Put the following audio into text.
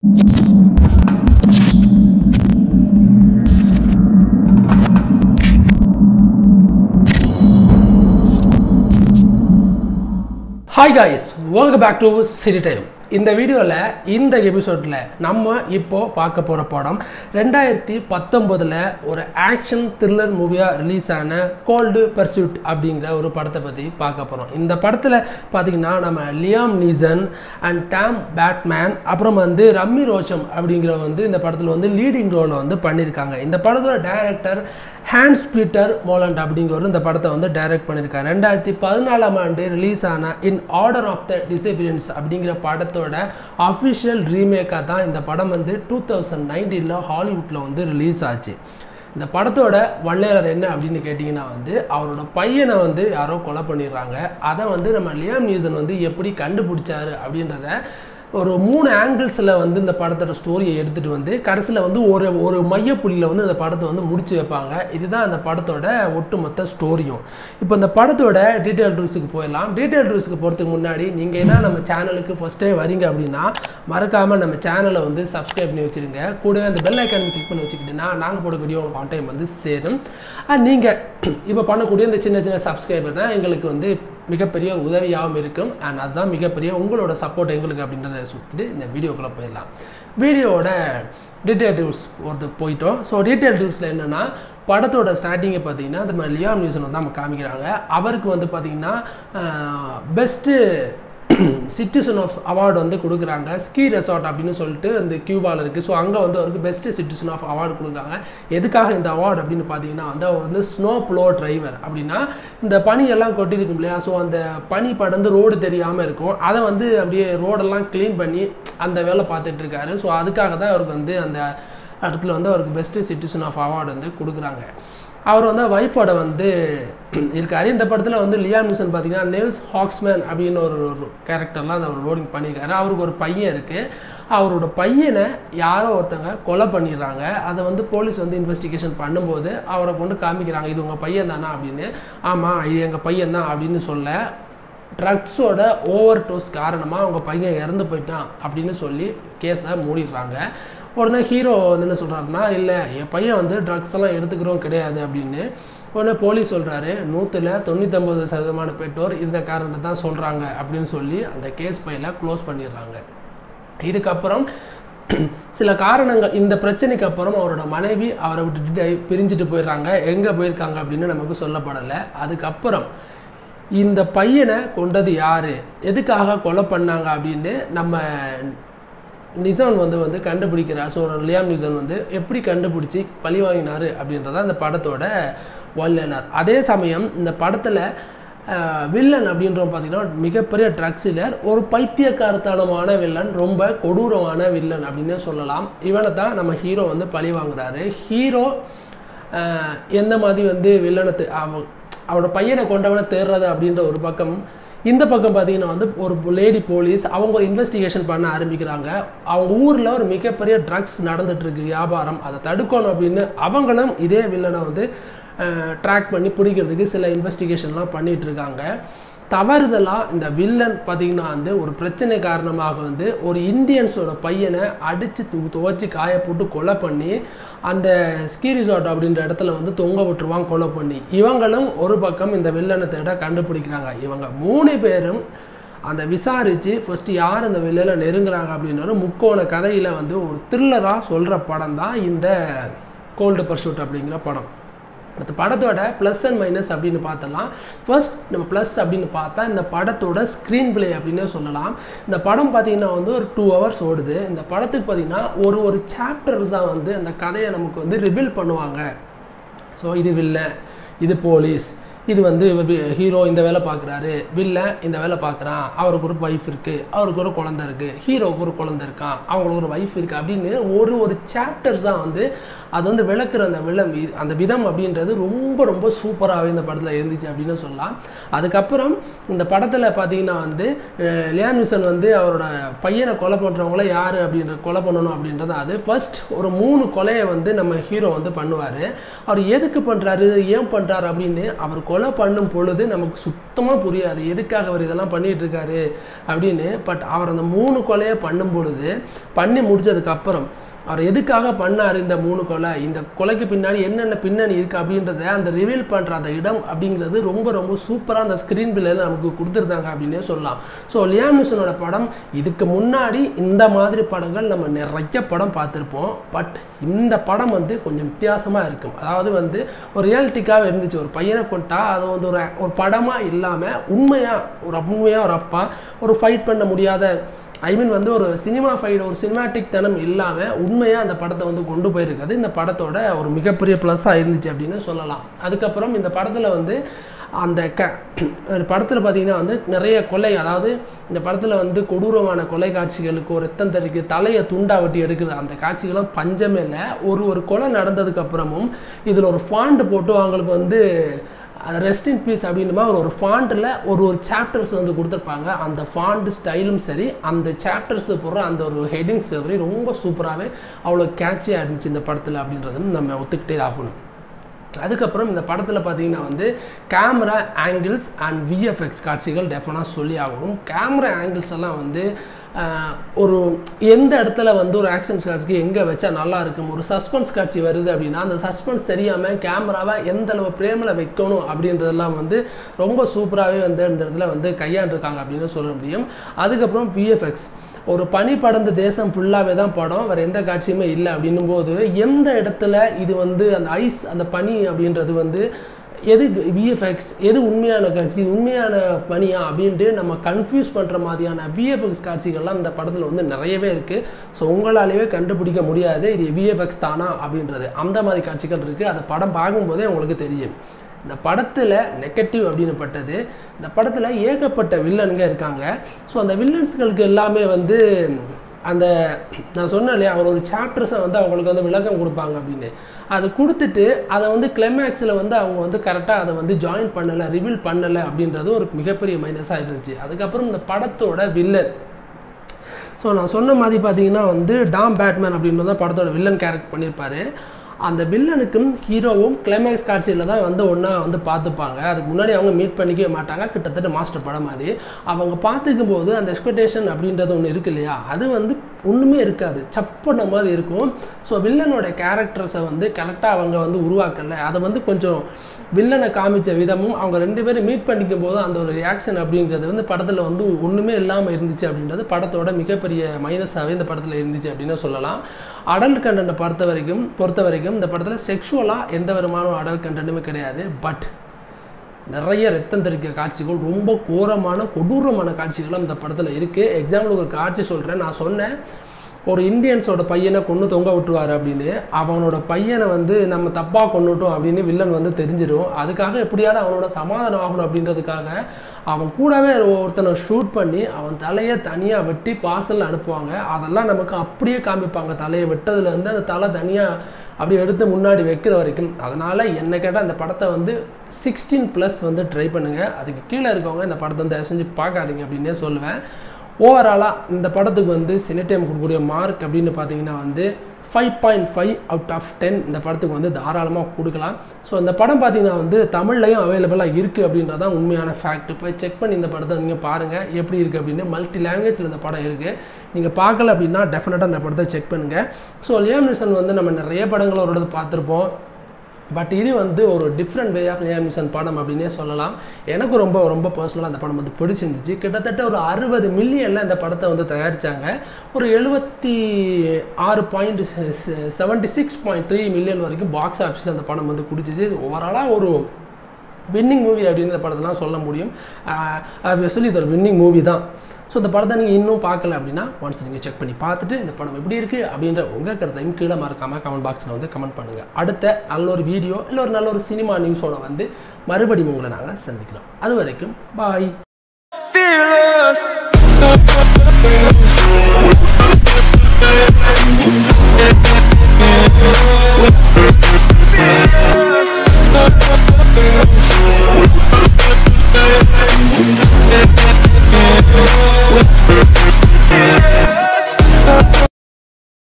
Hi guys welcome back to city time இந்த வீடியோவில் இந்த எபிசோடில் நம்ம இப்போ பார்க்க போகிற படம் ரெண்டாயிரத்தி பத்தொம்போதில் ஒரு ஆக்ஷன் த்ரில்லர் மூவியாக ரிலீஸ் ஆன கோல்டு பர்சூட் அப்படிங்கிற ஒரு படத்தை பற்றி பார்க்க போகிறோம் இந்த படத்தில் பார்த்தீங்கன்னா நம்ம Liam Neeson and Tom Bateman அப்புறம் வந்து ரம்மி ரோச்சம் அப்படிங்கிற வந்து இந்த படத்தில் வந்து லீடிங் ரோலை வந்து பண்ணியிருக்காங்க இந்த படத்தோட டைரக்டர் ஹேண்ட்ஸ் பீட்டர் மோலண்ட் அப்படிங்கிறவர் இந்த படத்தை வந்து டைரக்ட் பண்ணியிருக்காரு ரெண்டாயிரத்தி பதினாலாம் ஆண்டு ரிலீஸ் ஆன இன் ஆர்டர் ஆஃப் த டிசபிலியன்ஸ் அப்படிங்கிற படத்தோட அஃபிஷியல் ரீமேக்காக தான் இந்த படம் வந்து டூ தௌசண்ட் நைன்டீனில் ஹாலிவுட்டில் வந்து ரிலீஸ் ஆச்சு இந்த படத்தோட வல்லேரர் என்ன அப்படின்னு கேட்டிங்கன்னா வந்து அவரோட பையனை வந்து யாரோ கொலை பண்ணிடுறாங்க அதை வந்து நம்ம லியாம் நியூசன் வந்து எப்படி கண்டுபிடிச்சாரு அப்படின்றத ஒரு மூணு ஆங்கிள்ஸில் வந்து இந்த படத்தோட ஸ்டோரியை எடுத்துகிட்டு வந்து கடைசியில் வந்து ஒரு ஒரு மையப்புள்ளியில் வந்து இந்த படத்தை வந்து முடிச்சு வைப்பாங்க இதுதான் அந்த படத்தோட ஒட்டுமொத்த ஸ்டோரியும் இப்போ இந்த படத்தோட டீட்டெயில் ரிவ்யூஸுக்கு போயிடலாம் டீட்டெயில் ரிவ்யூஸுக்கு போகிறதுக்கு முன்னாடி நீங்கள் என்ன நம்ம சேனலுக்கு ஃபஸ்ட் டைம் வரீங்க அப்படின்னா மறக்காமல் நம்ம சேனலை வந்து சப்ஸ்கிரைப் பண்ணி வச்சுருங்க கூடவே அந்த பெல் ஐக்கான் கிளிக் பண்ணி வச்சுக்கிட்டீங்கன்னா நாங்கள் போட வீடியோ ஆன் டைம் வந்து சேரும் நீங்கள் இப்போ பண்ணக்கூடிய இந்த சின்ன சின்ன சப்ஸ்கிரைபர் தான் எங்களுக்கு வந்து மிகப்பெரிய ஒரு உதவியாகவும் இருக்கும் அண்ட் அதுதான் மிகப்பெரிய உங்களோட சப்போர்ட் எங்களுக்கு அப்படின்றத சுற்றிட்டு இந்த வீடியோக்குள்ளே போயிடலாம் வீடியோவோட டீட்டெயில் ரிவ்யூஸ் ஒரு போயிட்டோம் ஸோ டீட்டெயில் ரிவ்யூஸில் என்னென்னா படத்தோட ஸ்டார்டிங்கை பார்த்தீங்கன்னா இந்த மாதிரி லியாம் நியூசன் வந்து நம்ம காமிக்கிறாங்க அவருக்கு வந்து பார்த்தீங்கன்னா பெஸ்ட்டு சிட்டிசன் ஆஃப் அவார்டு வந்து கொடுக்குறாங்க ஸ்கீ ரெசார்ட் அப்படின்னு சொல்லிட்டு அந்த கியூபாவில் இருக்குது ஸோ அங்கே வந்து அவருக்கு பெஸ்ட்டு சிட்டிசன் ஆஃப் அவார்டு கொடுக்குறாங்க எதுக்காக இந்த அவார்டு அப்படின்னு பார்த்தீங்கன்னா வந்து அவர் வந்து ஸ்னோ ப்ளோ டிரைவர் அப்படின்னா இந்த பனியெல்லாம் கொட்டிருக்கும் இல்லையா ஸோ அந்த பனி படந்து ரோடு தெரியாமல் இருக்கும் அதை வந்து அப்படியே ரோடெல்லாம் க்ளீன் பண்ணி அந்த வேலை பார்த்துட்டு இருக்காரு ஸோ அதுக்காக தான் அவருக்கு வந்து அந்த இடத்துல வந்து அவருக்கு பெஸ்ட்டு சிட்டிசன் ஆஃப் அவார்டு வந்து கொடுக்குறாங்க அவர் வந்து ஒய்ஃபோட வந்து இருக்கார் இந்த படத்தில் வந்து லியாம் நியூசன் பார்த்தீங்கன்னா நெல்ஸ் ஹாக்ஸ்மேன் அப்படின்னு ஒரு ஒரு கேரக்டர்லாம் அந்த ரோடிங் பண்ணியிருக்காரு அவருக்கு ஒரு பையன் இருக்குது அவரோட பையனை யாரோ ஒருத்தங்க கொலை பண்ணிடுறாங்க அதை வந்து போலீஸ் வந்து இன்வெஸ்டிகேஷன் பண்ணும்போது அவரை கொண்டு காமிக்கிறாங்க இது உங்கள் பையன் தானா அப்படின்னு ஆமாம் இது எங்கள் பையன் தான் அப்படின்னு சொல்ல ட்ரக்ஸோட ஓவர் டோஸ் காரணமாக அவங்க பையன் இறந்து போயிட்டான் அப்படின்னு சொல்லி கேஸை மூடிடுறாங்க உடனே ஹீரோ வந்து என்ன சொல்கிறாருன்னா இல்லை என் பையன் வந்து ட்ரக்ஸ் எல்லாம் எடுத்துக்கிறோம் கிடையாது அப்படின்னு உடனே போலீஸ் சொல்கிறாரு நூற்றில் தொண்ணூற்றொம்பது சதவீதமான பெற்றோர் இந்த காரணத்தை தான் சொல்கிறாங்க அப்படின்னு சொல்லி அந்த கேஸ் ஃபைலை க்ளோஸ் பண்ணிடுறாங்க இதுக்கப்புறம் சில காரணங்கள் இந்த பிரச்சனைக்கு அப்புறம் அவரோட மனைவி அவரை விட்டுட்டு பிரிஞ்சுட்டு போயிடுறாங்க எங்கே போயிருக்காங்க அப்படின்னு நமக்கு சொல்லப்படலை அதுக்கப்புறம் இந்த பையனை கொண்டது யார் எதுக்காக கொலை பண்ணாங்க அப்படின்னு நம்ம நிசான் வந்து வந்து கண்டுபிடிக்கிறார் ஸோ லியாம் நிசான் வந்து எப்படி கண்டுபிடிச்சி பழி வாங்கினார் அப்படின்றத அந்த படத்தோட வல்லனர் அதே சமயம் இந்த படத்தில் வில்லன் அப்படின்றவங்க பார்த்தீங்கன்னா மிகப்பெரிய ட்ரக்ஸ் இல்லர் ஒரு பைத்தியக்காரத்தனமான வில்லன் ரொம்ப கொடூரமான வில்லன் அப்படின்னு சொல்லலாம் இவனை தான் நம்ம ஹீரோ வந்து பழி வாங்குறாரு ஹீரோ எந்த மாதிரி வந்து வில்லனத்து அவன் அவனோட பையனை கொண்டவனை தேடுறது அப்படின்ற ஒரு பக்கம் இந்த பக்கம் பார்த்தீங்கன்னா வந்து ஒரு லேடி போலீஸ் அவங்க ஒரு இன்வெஸ்டிகேஷன் பண்ண ஆரம்பிக்கிறாங்க அவங்க ஊரில் ஒரு மிகப்பெரிய ட்ரக்ஸ் நடந்துட்டுருக்கு வியாபாரம் அதை தடுக்கணும் அப்படின்னு அவங்களும் இதே வில்லனை வந்து ட்ராக் பண்ணி பிடிக்கிறதுக்கு சில இன்வெஸ்டிகேஷன்லாம் பண்ணிகிட்டு இருக்காங்க தவறுதலாக இந்த வில்லன் பார்த்திங்கன்னா வந்து ஒரு பிரச்சனை காரணமாக வந்து ஒரு இந்தியன்ஸோட பையனை அடித்து து துவச்சி காய போட்டு கொலை பண்ணி அந்த ஸ்கீ ரிசார்ட் அப்படின்ற இடத்துல வந்து தொங்க விட்டுருவான் கொலை பண்ணி இவங்களும் ஒரு பக்கம் இந்த வில்லனை தேட கண்டுபிடிக்கிறாங்க இவங்க மூணு பேரும் அந்த விசாரித்து ஃபஸ்ட்டு யார் அந்த வில்லனை நெருங்குறாங்க அப்படின்ற ஒரு முக்கோண கதையில் வந்து ஒரு த்ரில்லராக சொல்கிற படம் தான் இந்த கோல்டு பர்ஷூட் அப்படிங்கிற படம் அந்த படத்தோட ப்ளஸ் அண்ட் மைனஸ் அப்படின்னு பார்த்தலாம் ஃபர்ஸ்ட் நம்ம ப்ளஸ் அப்படின்னு பார்த்தா இந்த படத்தோட ஸ்க்ரீன் பிளே அப்படின்னு சொல்லலாம் இந்த படம் பார்த்திங்கன்னா வந்து ஒரு டூ ஹவர்ஸ் ஓடுது இந்த படத்துக்கு பார்த்திங்கன்னா ஒரு ஒரு சாப்டர்ஸ் தான் வந்து அந்த கதையை நமக்கு வந்து ரிவீல் பண்ணுவாங்க ஸோ இது வில்ல இது போலீஸ் இது வந்து ஹீரோ இந்த வேலை பார்க்குறாரு வில்ல இந்த வேலை பார்க்குறான் அவருக்கு ஒரு ஒய்ஃப் இருக்குது அவருக்கு ஒரு குழந்த இருக்குது ஹீரோவுக்கு ஒரு குழந்த இருக்கான் அவங்களுக்கு ஒரு ஒய்ஃப் இருக்குது அப்படின்னு ஒரு ஒரு சாப்டர்ஸாக வந்து அது வந்து விளக்குற அந்த விளம் அந்த விதம் அப்படின்றது ரொம்ப ரொம்ப சூப்பராகவே இந்த படத்தில் இருந்துச்சு அப்படின்னு சொல்லலாம் அதுக்கப்புறம் இந்த படத்தில் பார்த்தீங்கன்னா வந்து லியாம் நியூசன் வந்து அவரோட பையனை கொலை பண்ணுறவங்கள யார் அப்படின்ற கொலை பண்ணணும் அப்படின்றது அது ஃபர்ஸ்ட் ஒரு மூணு கொலையை வந்து நம்ம ஹீரோ வந்து பண்ணுவார் அவர் எதுக்கு பண்ணுறாரு ஏன் பண்ணுறாரு அப்படின்னு அவர் கொலை கொலை பண்ணும் பொழுது நமக்கு சுத்தமாக புரியாது எதுக்காக அவர் இதெல்லாம் பண்ணிட்டு இருக்காரு அப்படின்னு பட் அவர் அந்த மூணு கொலையை பண்ணும் பொழுது பண்ணி முடிச்சதுக்கு அப்புறம் அவர் எதுக்காக பண்ணார் இந்த மூணு கொலை இந்த கொலைக்கு பின்னாடி என்னென்ன பின்னணி இருக்குது அப்படின்றத அந்த ரிவீல் பண்ணுற அந்த இடம் அப்படிங்கிறது ரொம்ப ரொம்ப சூப்பராக அந்த ஸ்க்ரீன் பிள்ளையில் நமக்கு கொடுத்துருந்தாங்க அப்படின்னே சொல்லலாம் ஸோ லியாமிசனோட படம் இதுக்கு முன்னாடி இந்த மாதிரி படங்கள் நம்ம நிறைய படம் பார்த்துருப்போம் பட் இந்த படம் வந்து கொஞ்சம் வித்தியாசமாக இருக்கும் அதாவது வந்து ஒரு ரியாலிட்டிக்காக இருந்துச்சு ஒரு பையனை கொண்டா அது வந்து ஒரு ஒரு படமாக இல்லாமல் உண்மையாக ஒரு உண்மையாக ஒரு அப்பா ஒரு ஃபைட் பண்ண முடியாத ஐ மீன் வந்து ஒரு சினிமா ஃபைட் ஒரு சினிமாட்டிக் தனம் இல்லாமல் உண்மையாக அந்த படத்தை வந்து கொண்டு போயிருக்காது இந்த படத்தோட ஒரு மிகப்பெரிய ப்ளஸ்ஸாக இருந்துச்சு அப்படின்னு சொல்லலாம் அதுக்கப்புறம் இந்த படத்தில் வந்து அந்த க படத்தில் பார்த்தீங்கன்னா வந்து நிறைய கொலை அதாவது இந்த படத்தில் வந்து கொடூரமான கொலை காட்சிகளுக்கு ஒரு ரத்தம் தெறிக்கு தலையை துண்டா வெட்டி எடுக்கிறது அந்த காட்சிகளும் பஞ்சமே இல்லை ஒரு ஒரு கொலை நடந்ததுக்கு அப்புறமும் இதில் ஒரு ஃபாண்ட் போட்டு அவங்களுக்கு வந்து அது ரெஸ்ட் இன் பீஸ் அப்படின்ற மாதிரி ஒரு ஒரு ஃபாண்ட்டில் ஒரு ஒரு சாப்டர்ஸ் வந்து கொடுத்துருப்பாங்க அந்த ஃபாண்ட் ஸ்டைலும் சரி அந்த சாப்டர்ஸ் போடுற அந்த ஒரு ஹெட்டிங்ஸ் சரி ரொம்ப சூப்பராகவே அவ்வளோ கேட்சியாக இருந்துச்சு இந்த படத்தில் அப்படின்றதும் நம்ம ஒத்துக்கிட்டே ஆகணும் அதுக்கப்புறம் இந்த படத்தில் பார்த்தீங்கன்னா வந்து கேமரா ஆங்கிள்ஸ் அண்ட் விஎஃப்எக்ஸ் காட்சிகள் டெஃபினாக சொல்லி ஆகணும் கேமரா ஆங்கிள்ஸ் எல்லாம் வந்து ஆஹ், ஒரு எந்த இடத்துல வந்து ஒரு ஆக்ஷன் காட்சிக்கு எங்கே வச்சா நல்லா இருக்கும் ஒரு சஸ்பென்ஸ் காட்சி வருது அப்படின்னா அந்த சஸ்பென்ஸ் தெரியாமல் கேமராவை எந்த அளவு பிரேமில் வைக்கணும் அப்படின்றதெல்லாம் வந்து ரொம்ப சூப்பராகவே வந்து இந்த இடத்துல வந்து கையாண்டிருக்காங்க அப்படின்னு சொல்ல முடியும் அதுக்கப்புறம் விஎஃப்எக்ஸ் ஒரு பனி படர்ந்த தேசம் ஃபுல்லாகவே தான் படம் வேறு எந்த காட்சியுமே இல்லை அப்படின்னும் போது எந்த இடத்துல இது வந்து அந்த ஐஸ் அந்த பனி அப்படின்றது வந்து எது விஎஃப்எக்ஸ் எது உண்மையான காட்சி இது உண்மையான பனியா அப்படின்ட்டு நம்ம கன்ஃபியூஸ் பண்ணுற மாதிரியான விஎஃப்எக்ஸ் காட்சிகள்லாம் இந்த படத்தில் வந்து நிறையவே இருக்குது ஸோ உங்களாலேயே கண்டுபிடிக்க முடியாது இது விஎஃப்எக்ஸ் தானா அப்படின்றது அந்த மாதிரி காட்சிகள் இருக்குது அதை படம் பார்க்கும்போதே உங்களுக்கு தெரியும் இந்த படத்தில் நெகட்டிவ் அப்படின்னு பட்டது இந்த படத்தில் ஏகப்பட்ட வில்லனுங்க இருக்காங்க ஸோ அந்த வில்லன்ஸ்களுக்கு எல்லாமே வந்து அந்த நான் சொன்னேன் இல்லையா அவர் ஒரு சாப்டர்ஸை வந்து அவங்களுக்கு வந்து விளக்கம் கொடுப்பாங்க அப்படின்னு அது கொடுத்துட்டு அதை வந்து கிளைமேக்ஸில் வந்து அவங்க வந்து கரெக்டாக அதை வந்து ஜாயின் பண்ணலை ரிவீல் பண்ணலை அப்படின்றது ஒரு மிகப்பெரிய மைனஸாக இருந்துச்சு அதுக்கப்புறம் இந்த படத்தோட வில்லன் ஸோ நான் சொன்ன மாதிரி பார்த்தீங்கன்னா வந்து டாம் பேட்மேன் அப்படின்னு தான் படத்தோட வில்லன் கேரக்டர் பண்ணியிருப்பாரு அந்த வில்லனுக்கும் ஹீரோவும் கிளைமேக்ஸ் காட்சியில் தான் வந்து ஒன்றா வந்து பார்த்துப்பாங்க அதுக்கு முன்னாடி அவங்க மீட் பண்ணிக்கவே மாட்டாங்க கிட்டத்தட்ட மாஸ்டர் படம் மாதிரி அவங்க பார்த்துக்கும் போது அந்த எக்ஸ்பெக்டேஷன் அப்படின்றது ஒன்று இருக்கு இல்லையா அது வந்து ஒன்றுமே இருக்காது சப்பன மாதிரி இருக்கும் ஸோ வில்லனோட கேரக்டர்ஸை வந்து கரெக்டாக அவங்க வந்து உருவாக்கல அதை வந்து கொஞ்சம் வில்லனை காமிச்ச விதமும் அவங்க ரெண்டு பேரும் மீட் பண்ணிக்கும் போது அந்த ஒரு ரியாக்ஷன் அப்படிங்கிறது வந்து படத்தில் வந்து ஒன்றுமே இல்லாமல் இருந்துச்சு அப்படின்றது படத்தோட மிகப்பெரிய மைனஸாகவே இந்த படத்தில் இருந்துச்சு அப்படின்னு சொல்லலாம் அடல்ட் கண்டென்ட்டை பொறுத்த வரைக்கும் பொறுத்த வரைக்கும் இந்த படத்தில் செக்ஷுவலாக எந்த விதமான அடல்ட் கண்டென்ட்டுமே கிடையாது பட் நிறைய ரத்தம் தெறிக்க காட்சிகள் ரொம்ப கோரமான கொடூரமான காட்சிகளும் இந்த படத்தில் இருக்குது எக்ஸாம்பிளுக்கு ஒரு காட்சி சொல்கிறேன் நான் சொன்னேன் ஒரு இந்தியன்ஸோட பையனை கொண்டு தொங்க விட்டுருவார் அப்படின்னு அவனோட பையனை வந்து நம்ம தப்பாக கொண்டுட்டோம் அப்படின்னு வில்லன் வந்து தெரிஞ்சிடும் அதுக்காக எப்படியாவது அவனோட சமாதானம் ஆகணும் அப்படின்றதுக்காக அவன் கூடவே ஒருத்தனை ஷூட் பண்ணி அவன் தலையை தனியாக வெட்டி பார்சல் அனுப்புவாங்க அதெல்லாம் நமக்கு அப்படியே காமிப்பாங்க தலையை வெட்டதுலேருந்து அந்த தலை தனியாக அப்படி எடுத்து முன்னாடி வைக்கிற வரைக்கும் அதனால் என்ன கேட்டால் அந்த படத்தை வந்து சிக்ஸ்டீன் ப்ளஸ் வந்து ட்ரை பண்ணுங்கள் அதுக்கு கீழே இருக்கவங்க இந்த படத்தை வந்து தயவு செஞ்சு பார்க்காதீங்க அப்படின்னே சொல்லுவேன் ஓவராலாக இந்த படத்துக்கு வந்து சினிடைம் கொடுக்கக்கூடிய மார்க் அப்படின்னு பார்த்தீங்கன்னா வந்து five point five out of ten இந்த படத்துக்கு வந்து தாராளமாக கொடுக்கலாம் ஸோ இந்த படம் பார்த்தீங்கன்னா வந்து தமிழ்லையும் அவைலபிளாக இருக்குது அப்படின்றதான் உண்மையான ஃபேக்ட் போய் செக் பண்ணி இந்த படத்தை நீங்கள் பாருங்கள் எப்படி இருக்குது அப்படின்னு மல்டி லாங்குவேஜில் இந்த படம் இருக்குது நீங்கள் பார்க்கல அப்படின்னா டெஃபினட்டாக இந்த படத்தை செக் பண்ணுங்கள் ஸோ லியாம் நிசன் வந்து நம்ம நிறைய படங்கள் அவரோடது பார்த்துருப்போம் பட் இது வந்து ஒரு டிஃப்ரெண்ட் வே ஆஃப் லியாமிசன் படம் அப்படின்னே சொல்லலாம் எனக்கு ரொம்ப ரொம்ப பர்சனலாக அந்த படம் வந்து பிடிச்சிருந்துச்சு கிட்டத்தட்ட ஒரு அறுபது மில்லியனில் இந்த படத்தை வந்து தயாரித்தாங்க ஒரு எழுபத்தி ஆறு point seventy six point three million வரைக்கும் பாக்ஸ் ஆஃபீஸில் அந்த படம் வந்து குடிச்சிச்சு ஓவராலாக ஒரு வின்னிங் மூவி அப்படின்னு இந்த படத்தெல்லாம் சொல்ல முடியும் சொல்லி இது ஒரு வின்னிங் மூவி தான் ஸோ இந்த படத்தை நீங்கள் இன்னும் பார்க்கல அப்படின்னா ஒன்ஸ் நீங்கள் செக் பண்ணி பார்த்துட்டு இந்த படம் எப்படி இருக்குது அப்படின்ற உங்கள் கருத்தையும் கீழே மறக்காமல் கமெண்ட் பாக்ஸில் வந்து கமெண்ட் பண்ணுங்கள் அடுத்த நல்ல ஒரு வீடியோ இல்லை ஒரு நல்ல ஒரு சினிமா நியூஸோட வந்து மறுபடியும் உங்களை நாங்கள் சந்திக்கிறோம் அது வரைக்கும் பாய் fearless.